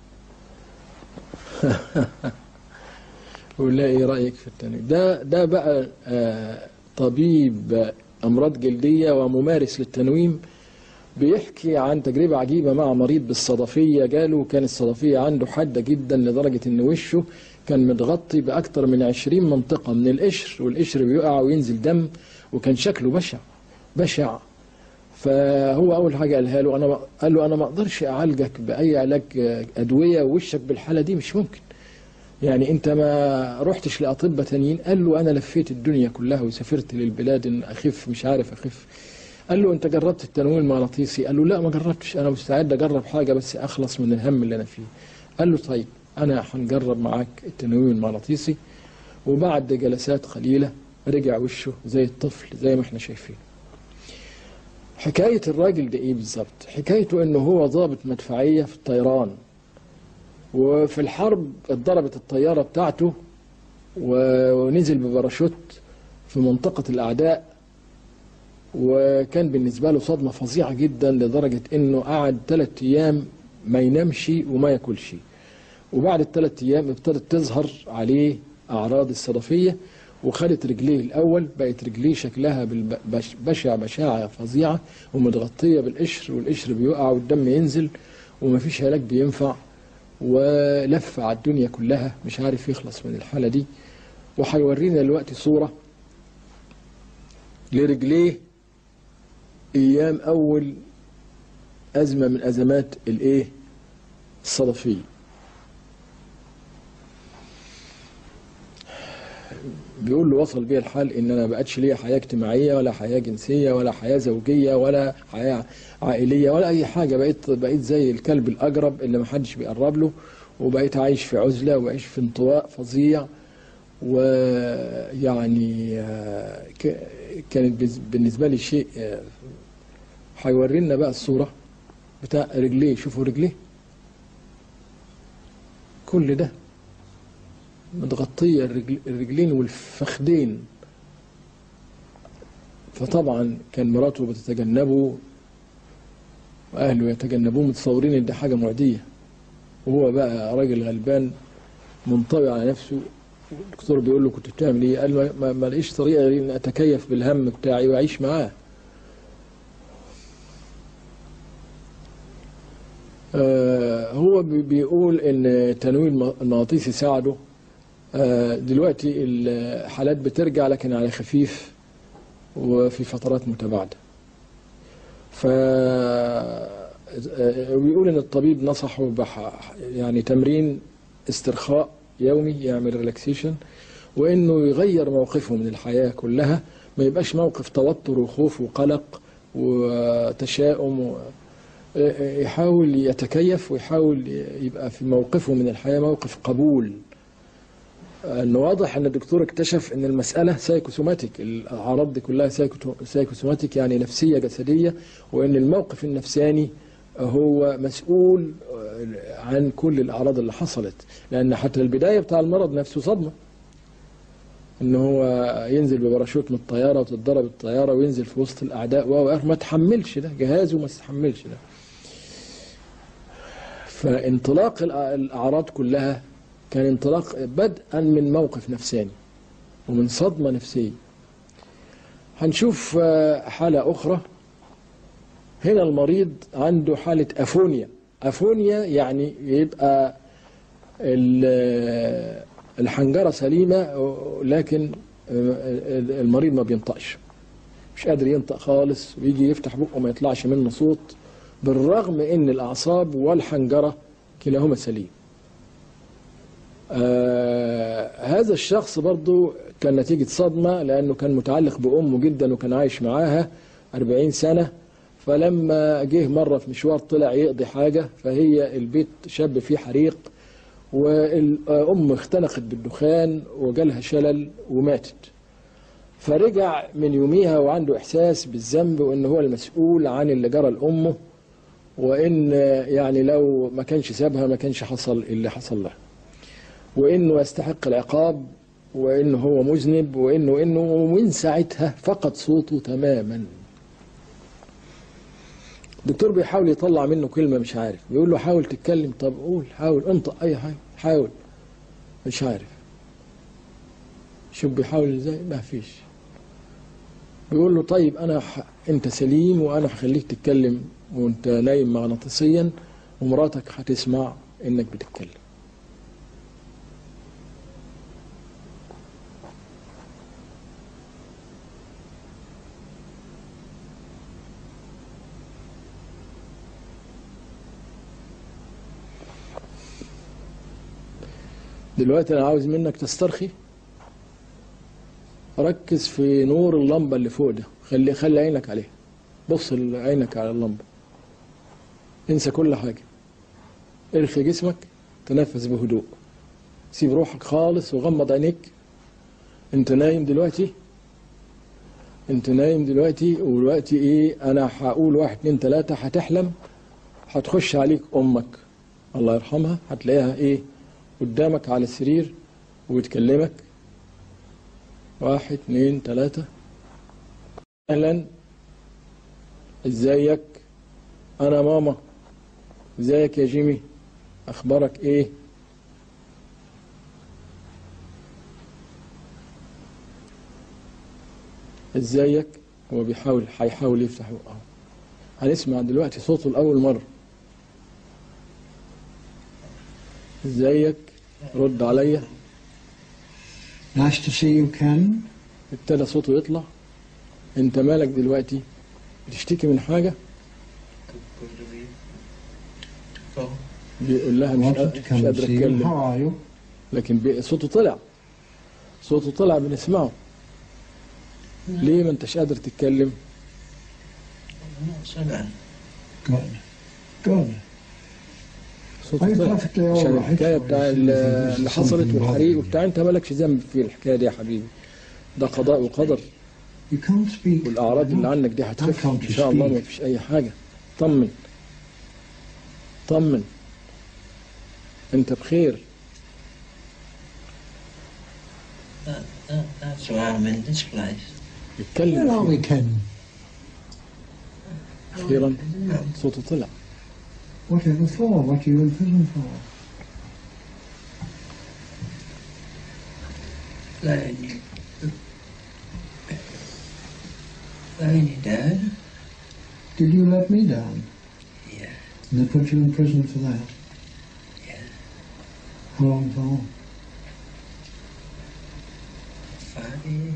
ولا ايه رايك في التاني ده ده بقى آه طبيب امراض جلديه وممارس للتنويم بيحكي عن تجربه عجيبه مع مريض بالصدفيه جاله كان الصدفيه عنده حاده جدا لدرجه ان وشه كان متغطي باكثر من 20 منطقه من القشر والقشر بيقع وينزل دم وكان شكله بشع بشع فهو اول حاجه قالها له انا قال له انا ما اقدرش اعالجك باي علاج ادويه ووشك بالحاله دي مش ممكن يعني انت ما رحتش لاطباء تانيين قال له انا لفيت الدنيا كلها وسافرت للبلاد ان اخف مش عارف اخف قال له انت جربت التنويم المغناطيسي قال له لا ما جربتش انا مستعد اجرب حاجه بس اخلص من الهم اللي انا فيه قال له طيب انا هنجرب معاك التنويم المغناطيسي وبعد جلسات قليله رجع وشه زي الطفل زي ما احنا شايفين حكايه الراجل ده ايه بالظبط حكايته انه هو ضابط مدفعيه في الطيران وفي الحرب اتضربت الطياره بتاعته ونزل بباراشوت في منطقه الاعداء وكان بالنسبة له صدمة فظيعة جدا لدرجة انه قعد ثلاث ايام ما ينامش وما ياكلش وبعد الثلاث ايام ابتدت تظهر عليه اعراض الصدفية وخدت رجليه الاول بقت رجليه شكلها بالبش- بشع بشاعة فظيعة ومتغطية بالقشر والقشر بيقع والدم ينزل ومفيش علاج بينفع ولف على الدنيا كلها مش عارف يخلص من الحالة دي وهيورينا دلوقتي صورة لرجليه ايام اول ازمه من ازمات الايه الصدفيه بيقول له وصل بي الحال ان انا بقتش ليا حياه اجتماعيه ولا حياه جنسيه ولا حياه زوجيه ولا حياه عائليه ولا اي حاجه بقيت بقيت زي الكلب الاجرب اللي ما حدش بيقرب له وبقيت عايش في عزله وعايش في انطواء فظيع ويعني آه، ك- كانت بز- بالنسبه لي شيء آه، هيورينا بقى الصورة بتاع رجليه شوفوا رجليه كل ده متغطية الرجل الرجلين والفخدين فطبعا كان مراته بتتجنبه وأهله يتجنبوه متصورين إن دي حاجة معدية وهو بقى راجل غلبان منطوي على نفسه الدكتور بيقول له كنت بتعمل ايه؟ قال ما- ما ما لقيش طريقه غير ان اتكيف بالهم بتاعي واعيش معاه. آه، هو بي- بيقول ان التنويم الم- المغناطيسي ساعده آه، دلوقتي الحالات بترجع لكن على خفيف وفي فترات متباعده ف آه، بيقول ان الطبيب نصحه بح يعني تمرين استرخاء يومي يعمل ريلاكسيشن وانه يغير موقفه من الحياه كلها ما يبقاش موقف توتر وخوف وقلق وتشاؤم و... يحاول يتكيف ويحاول يبقى في موقفه من الحياة موقف قبول انه واضح ان الدكتور اكتشف ان المسألة سايكوسوماتيك الاعراض دي كلها سايكوتو- سايكوسوماتيك يعني نفسية جسدية وان الموقف النفساني هو مسؤول عن كل الاعراض اللي حصلت لان حتى البداية بتاع المرض نفسه صدمة ان هو ينزل بباراشوت من الطيارة وتتضرب الطيارة وينزل في وسط الاعداء و ما تحملش ده جهازه ما تحملش ده فانطلاق الأ- الأعراض كلها كان انطلاق بدءا من موقف نفساني ومن صدمة نفسية هنشوف آه، حالة أخرى هنا المريض عنده حالة أفونيا أفونيا يعني يبقى ال- الحنجرة سليمة لكن آه، المريض ما بينطقش مش قادر ينطق خالص ويجي يفتح بقه ما يطلعش منه صوت بالرغم ان الاعصاب والحنجره كلاهما سليم آه هذا الشخص برضو كان نتيجة صدمة لأنه كان متعلق بأمه جدا وكان عايش معاها 40 سنة فلما جه مرة في مشوار طلع يقضي حاجة فهي البيت شاب فيه حريق والأم اختنقت بالدخان وجالها شلل وماتت فرجع من يوميها وعنده إحساس بالذنب وإن هو المسؤول عن اللي جرى لأمه وإن يعني لو ما كانش سابها ما كانش حصل اللي حصل لها وإنه يستحق العقاب وإنه هو مذنب وإنه إنه ومن ساعتها فقد صوته تماما الدكتور بيحاول يطلع منه كلمة مش عارف بيقول له حاول تتكلم طب قول حاول انطق أي حاجة حاول مش عارف شوف بيحاول ازاي ما فيش بيقول له طيب انا ح... انت سليم وانا هخليك تتكلم وانت نايم مغناطيسيا ومراتك هتسمع انك بتتكلم دلوقتي انا عاوز منك تسترخي ركز في نور اللمبه اللي فوق ده خلي خلي عينك عليها بص عينك على اللمبه انسى كل حاجه ارخي جسمك تنفس بهدوء سيب روحك خالص وغمض عينيك انت نايم دلوقتي انت نايم دلوقتي ودلوقتي ايه انا هقول واحد اتنين تلاتة هتحلم هتخش عليك امك الله يرحمها هتلاقيها ايه قدامك على السرير وتكلمك واحد اتنين تلاتة اهلا ازيك انا ماما ازيك يا جيمي اخبارك ايه ازيك هو بيحاول هيحاول يفتح بقه هنسمع دلوقتي صوته لاول مره ازيك رد عليا Nice to see you, Ken. ابتدى صوته يطلع انت مالك دلوقتي بتشتكي من حاجه بيقول لها مش, Wanted to مش come and قادر see you. اتكلم How are you? لكن بي- صوته طلع صوته طلع بنسمعه ليه ما انتش قادر تتكلم Good. Good. صوته I'm طلع perfectly عشان all right. الحكايه بتاع ال- This is اللي حصلت something والحريق bothering وبتاع انت مالكش ذنب في الحكايه دي يا حبيبي ده قضاء وقدر You can't speak. والاعراض اللي عنك دي هتخف ان شاء الله ما فيش اي حاجه طمن طمن انت بخير That, that, that's why I'm in this place. Where are اتكلم we, Ken? اخيرا صوته طلع Whatever for? What are you in prison for? Laying you. Laying you down. Did you let me down? Yeah. And they put you in prison for that? Yeah. How long for? Five years.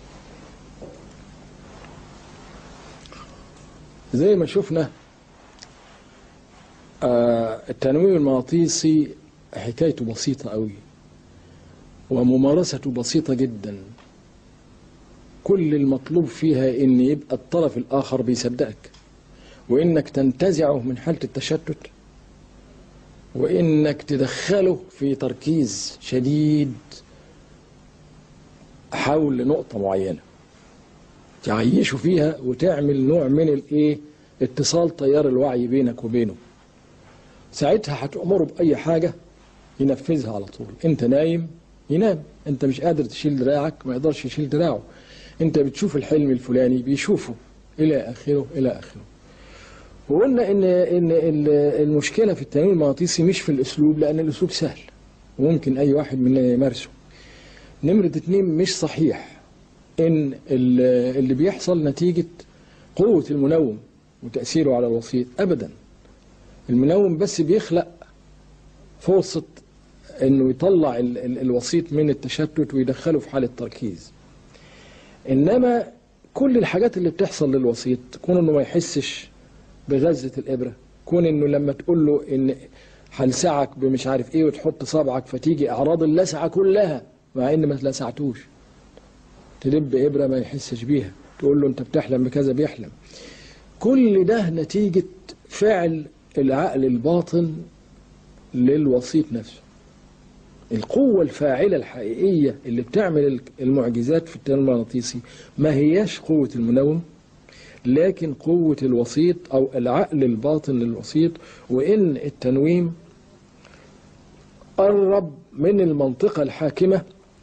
زي ما شفنا آه، التنويم المغناطيسي حكايته بسيطة قوي وممارسته بسيطة جدا كل المطلوب فيها ان يبقى الطرف الاخر بيصدقك وانك تنتزعه من حالة التشتت وانك تدخله في تركيز شديد حول نقطة معينة تعيشه فيها وتعمل نوع من الايه اتصال تيار الوعي بينك وبينه ساعتها هتأمره بأي حاجة ينفذها على طول انت نايم ينام انت مش قادر تشيل دراعك ما يقدرش يشيل دراعه انت بتشوف الحلم الفلاني بيشوفه الى اخره الى اخره وقلنا ان ان ال- المشكله في التنويم المغناطيسي مش في الاسلوب لان الاسلوب سهل وممكن اي واحد مننا يمارسه نمرة اتنين مش صحيح ان ال- اللي بيحصل نتيجة قوة المنوم وتأثيره على الوسيط ابدا المنوم بس بيخلق فرصة انه يطلع ال- ال- الوسيط من التشتت ويدخله في حالة تركيز انما كل الحاجات اللي بتحصل للوسيط كون انه ما يحسش بغزة الابرة كون انه لما تقول له ان هلسعك بمش عارف ايه وتحط صبعك فتيجي اعراض اللسعة كلها مع ان ما لسعتوش تدب ابرة ما يحسش بيها تقول له انت بتحلم بكذا بيحلم كل ده نتيجة فعل العقل الباطن للوسيط نفسه القوة الفاعلة الحقيقية اللي بتعمل المعجزات في التنويم المغناطيسي ما هياش قوة المنوم لكن قوة الوسيط أو العقل الباطن للوسيط وإن التنويم قرب من المنطقة الحاكمة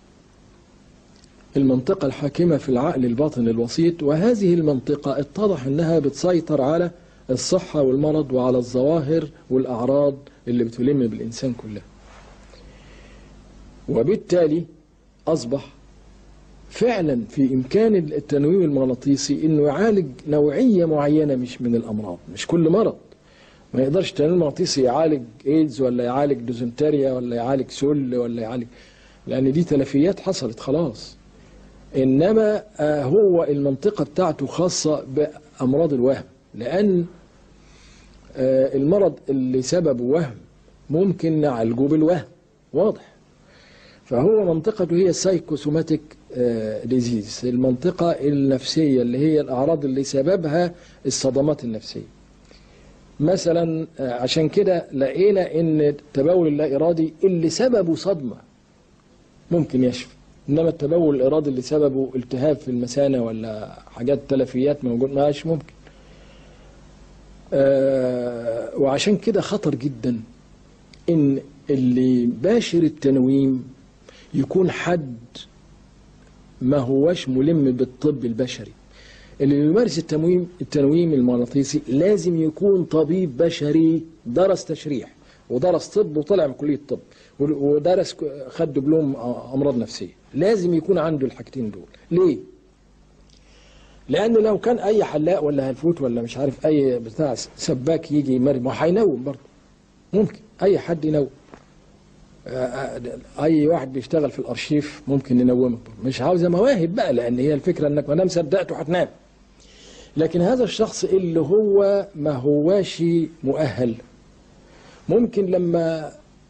المنطقة الحاكمة في العقل الباطن للوسيط وهذه المنطقة اتضح أنها بتسيطر على الصحة والمرض وعلى الظواهر والأعراض اللي بتلم بالإنسان كلها وبالتالي أصبح فعلا في إمكان التنويم المغناطيسي أنه يعالج نوعية معينة مش من الأمراض مش كل مرض ما يقدرش التنويم المغناطيسي يعالج ايدز ولا يعالج دوزنتريا ولا يعالج سل ولا يعالج لأن دي تلفيات حصلت خلاص إنما آه، هو المنطقة بتاعته خاصة بأمراض الوهم لأن آه، المرض اللي سببه وهم ممكن نعالجه بالوهم واضح فهو منطقته هي السايكوسوماتيك ديزيز المنطقة النفسية اللي هي الأعراض اللي سببها الصدمات النفسية مثلا آه، عشان كده لقينا ان التبول اللا ارادي اللي سببه صدمه ممكن يشفي انما التبول الارادي اللي سببه التهاب في المثانه ولا حاجات تلفيات موجود ماش ممكن آه وعشان كده خطر جدا ان اللي باشر التنويم يكون حد ما هوش ملم بالطب البشري اللي بيمارس التنويم التنويم المغناطيسي لازم يكون طبيب بشري درس تشريح ودرس طب وطلع من كليه طب ودرس ك- خد دبلوم امراض نفسيه لازم يكون عنده الحاجتين دول ليه لان لو كان اي حلاق ولا هلفوت ولا مش عارف اي بتاع سباك يجي يمري ما هو هينوم برضه ممكن اي حد ينوم آه، اي واحد بيشتغل في الارشيف ممكن ينومك مش عاوزه مواهب بقى لان هي الفكره انك ما دام صدقته هتنام لكن هذا الشخص اللي هو ما هواش مؤهل ممكن لما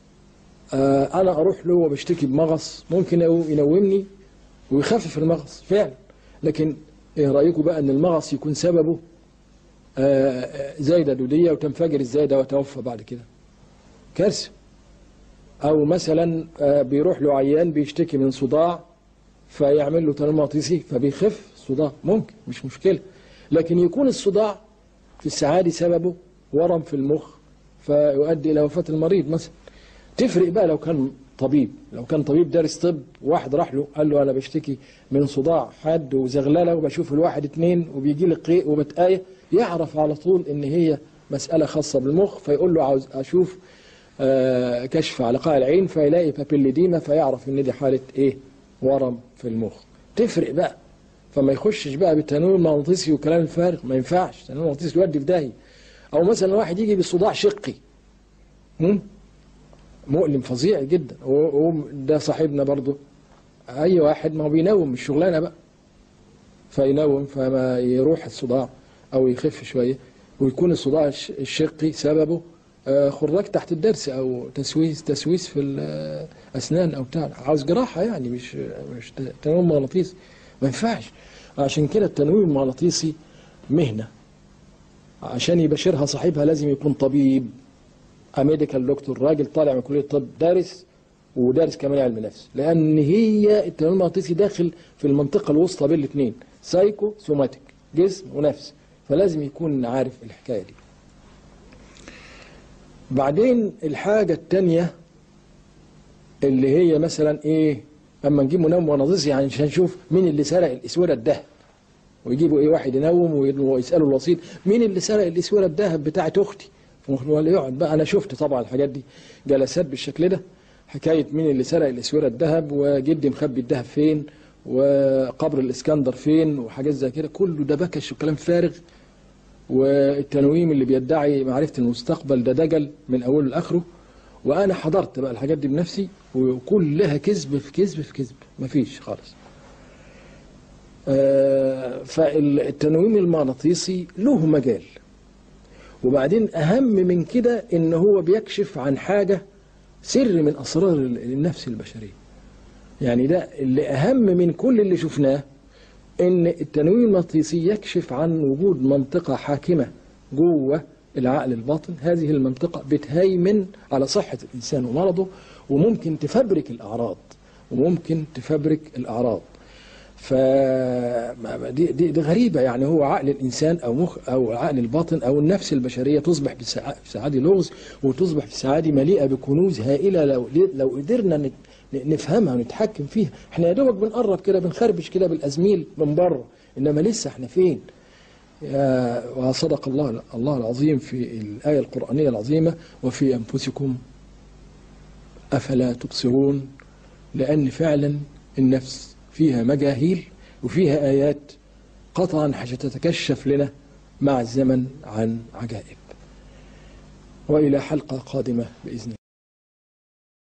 آه، انا اروح له وبشتكي بمغص ممكن ينو- ينومني ويخفف المغص فعلا لكن ايه رايكم بقى ان المغص يكون سببه آه، آه، زايده دوديه وتنفجر الزايده وتوفى بعد كده كارثه او مثلا آه، بيروح له عيان بيشتكي من صداع فيعمل له تنمية مغناطيسي فبيخف صداع ممكن مش مشكله لكن يكون الصداع في السعادة سببه ورم في المخ فيؤدي الى وفاه المريض مثلا تفرق بقى لو كان طبيب لو كان طبيب دارس طب واحد راح له قال له انا بشتكي من صداع حاد وزغلله وبشوف الواحد اتنين وبيجي لي قيء وبتآية يعرف على طول ان هي مساله خاصه بالمخ فيقول له عاوز اشوف آه، كشف على قاع العين فيلاقي بابيليديما فيعرف ان دي حاله ايه ورم في المخ تفرق بقى فما يخشش بقى بالتنويم المغناطيسي والكلام الفارغ ما ينفعش التنويم المغناطيسي يودي في داهيه او مثلا واحد يجي بصداع شقي هم؟ مؤلم فظيع جدا وده صاحبنا برضه اي واحد ما هو بينوم مش شغلانه بقى فينوم فما يروح الصداع او يخف شويه ويكون الصداع الش- الشقي سببه آه، خراج تحت الضرس او تسويس تسويس في الاسنان او بتاع عاوز جراحه يعني مش مش ت- تنويم مغناطيسي ما ينفعش عشان كده التنويم المغناطيسي مهنه عشان يباشرها صاحبها لازم يكون طبيب ميديكال دكتور راجل طالع من كليه الطب دارس ودارس كمان علم نفس لان هي التنويم المغناطيسي داخل في المنطقه الوسطى بين الاثنين سايكو سوماتيك جسم ونفس فلازم يكون عارف الحكايه دي بعدين الحاجه الثانيه اللي هي مثلا ايه اما نجيب منوم مغناطيسي يعني عشان نشوف مين اللي سرق الاسوره الذهب ويجيبوا ايه واحد ينوم ويسالوا الوسيط مين اللي سرق الاسوره الذهب بتاعت اختي ولا يقعد بقى انا شفت طبعا الحاجات دي جلسات بالشكل ده حكايه مين اللي سرق الاسوره الذهب وجدي مخبي الذهب فين وقبر الاسكندر فين وحاجات زي كده كله ده بكش وكلام فارغ والتنويم اللي بيدعي معرفه المستقبل ده دجل من اوله لاخره وانا حضرت بقى الحاجات دي بنفسي وكلها كذب في كذب في كذب مفيش خالص آه، فالتنويم المغناطيسي له مجال وبعدين اهم من كده ان هو بيكشف عن حاجه سر من اسرار النفس البشريه يعني ده اللي اهم من كل اللي شفناه ان التنويم المغناطيسي يكشف عن وجود منطقه حاكمه جوه العقل الباطن هذه المنطقه بتهيمن على صحه الانسان ومرضه وممكن تفبرك الاعراض وممكن تفبرك الاعراض ف دي, دي, دي غريبه يعني هو عقل الانسان او مخ او عقل الباطن او النفس البشريه تصبح بسع- بسعاده لغز وتصبح بسعاده مليئه بكنوز هائله لو لو قدرنا نت- نفهمها ونتحكم فيها احنا يا دوبك بنقرب كده بنخربش كده بالازميل من بره انما لسه احنا فين يا وصدق الله الله العظيم في الآية القرآنية العظيمة وفي أنفسكم أفلا تبصرون لأن فعلا النفس فيها مجاهيل وفيها آيات قطعا حتتكشف لنا مع الزمن عن عجائب وإلى حلقة قادمة بإذن الله